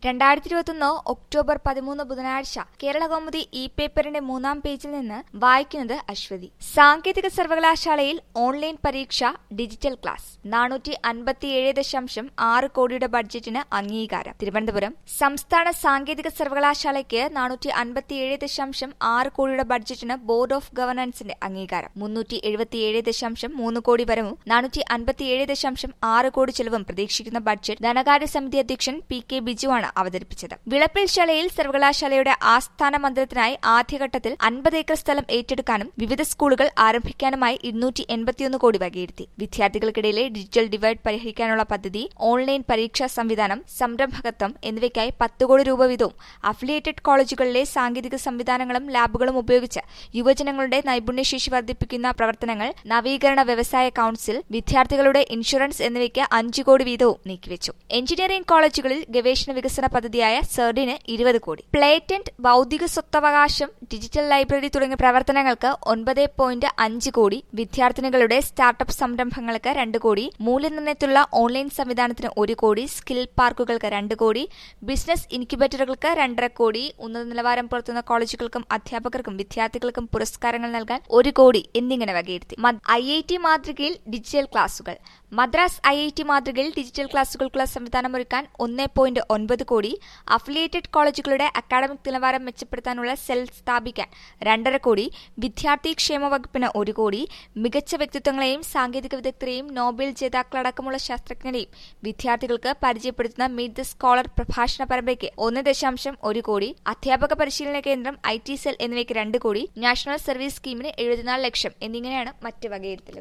രണ്ടായിരത്തി ഇരുപത്തൊന്ന് ഒക്ടോബർ പതിമൂന്ന് ബുധനാഴ്ച കേരള കൗമുദി ഇ പേപ്പറിന്റെ മൂന്നാം പേജിൽ നിന്ന് വായിക്കുന്നത് അശ്വതി സാങ്കേതിക സർവകലാശാലയിൽ ഓൺലൈൻ പരീക്ഷ ഡിജിറ്റൽ ക്ലാസ് നാനൂറ്റി അൻപത്തിയേഴ് ദശാംശം ആറ് കോടിയുടെ ബഡ്ജറ്റിന് അംഗീകാരം തിരുവനന്തപുരം സംസ്ഥാന സാങ്കേതിക സർവകലാശാലയ്ക്ക് നാനൂറ്റി അൻപത്തിയേഴ് ദശാംശം ആറ് കോടിയുടെ ബഡ്ജറ്റിന് ബോർഡ് ഓഫ് ഗവർണൻസിന്റെ അംഗീകാരം മുന്നൂറ്റി എഴുപത്തിയേഴ് ദശാംശം മൂന്ന് കോടി വരവും നാനൂറ്റി അൻപത്തിയേഴ് ദശാംശം ആറ് കോടി ചെലവും പ്രതീക്ഷിക്കുന്ന ബഡ്ജറ്റ് ധനകാര്യ സമിതി അധ്യക്ഷൻ പി കെ ബിജുവാണ് അവതരിപ്പിച്ചത് വിളപ്പിൽ ശാലയിൽ സർവകലാശാലയുടെ ആസ്ഥാന മന്ദിരത്തിനായി ആദ്യഘട്ടത്തിൽ അൻപത് ഏക്കർ സ്ഥലം ഏറ്റെടുക്കാനും വിവിധ സ്കൂളുകൾ ആരംഭിക്കാനുമായി ഇരുന്നൂറ്റി എൺപത്തിയൊന്ന് കോടി വകയിരുത്തി വിദ്യാർത്ഥികൾക്കിടയിലെ ഡിജിറ്റൽ ഡിവൈഡ് പരിഹരിക്കാനുള്ള പദ്ധതി ഓൺലൈൻ പരീക്ഷാ സംവിധാനം സംരംഭകത്വം എന്നിവയ്ക്കായി പത്ത് കോടി രൂപ വീതവും അഫിലിയേറ്റഡ് കോളേജുകളിലെ സാങ്കേതിക സംവിധാനങ്ങളും ലാബുകളും ഉപയോഗിച്ച് യുവജനങ്ങളുടെ നൈപുണ്യശേഷി വർദ്ധിപ്പിക്കുന്ന പ്രവർത്തനങ്ങൾ നവീകരണ വ്യവസായ കൌൺസിൽ വിദ്യാർത്ഥികളുടെ ഇൻഷുറൻസ് എന്നിവയ്ക്ക് അഞ്ചു കോടി വീതവും നീക്കിവെച്ചു എഞ്ചിനീയറിംഗ് കോളേജുകളിൽ ഗവേഷണ വികസന പദ്ധതിയായ സെർഡിന് ഇരുപത് കോടി പ്ലേറ്റന്റ് ഭൌതിക സ്വത്തവകാശം ഡിജിറ്റൽ ലൈബ്രറി തുടങ്ങിയ പ്രവർത്തനങ്ങൾക്ക് ഒൻപത് പോയിന്റ് അഞ്ച് കോടി വിദ്യാർത്ഥിനികളുടെ സ്റ്റാർട്ടപ്പ് സംരംഭങ്ങൾക്ക് രണ്ട് കോടി മൂല്യനിർണ്ണയത്തിലുള്ള ഓൺലൈൻ സംവിധാനത്തിന് ഒരു കോടി സ്കിൽ പാർക്കുകൾക്ക് രണ്ട് കോടി ബിസിനസ് ഇൻക്യുബേറ്ററുകൾക്ക് രണ്ടര കോടി ഉന്നത നിലവാരം പുലർത്തുന്ന കോളേജുകൾക്കും അധ്യാപകർക്കും വിദ്യാർത്ഥികൾക്കും പുരസ്കാരങ്ങൾ നൽകാൻ ഒരു കോടി എന്നിങ്ങനെ വകയിരുത്തി ഐ ഐ ടി മാതൃകയിൽ ഡിജിറ്റൽ ക്ലാസുകൾ മദ്രാസ് ഐ ഐ ടി മാതൃകയിൽ ഡിജിറ്റൽ ക്ലാസുകൾക്കുള്ള സംവിധാനമൊരുക്കാൻ ഒന്ന് പോയിന്റ് ഒൻപത് കോടി അഫിലിയേറ്റഡ് കോളേജുകളുടെ അക്കാഡമിക് നിലവാരം മെച്ചപ്പെടുത്താനുള്ള സെൽ സ്ഥാപിക്കാൻ രണ്ടര കോടി വിദ്യാർത്ഥി ക്ഷേമ വകുപ്പിന് ഒരു കോടി മികച്ച വ്യക്തിത്വങ്ങളെയും സാങ്കേതിക വിദഗ്ധരെയും നോബൽ ജേതാക്കളടക്കമുള്ള ശാസ്ത്രജ്ഞരെയും വിദ്യാർത്ഥികൾക്ക് പരിചയപ്പെടുത്തുന്ന മീറ്റ് ദ സ്കോളർ പ്രഭാഷണ പരമ്പരയ്ക്ക് ഒന്ന് ദശാംശം ഒരു കോടി അധ്യാപക പരിശീലന കേന്ദ്രം ഐ ടി സെൽ എന്നിവയ്ക്ക് രണ്ട് കോടി നാഷണൽ സർവീസ് സ്കീമിന് എഴുപത്തിനാല് ലക്ഷം എന്നിങ്ങനെയാണ് മറ്റ് വകയിരുത്തലുകൾ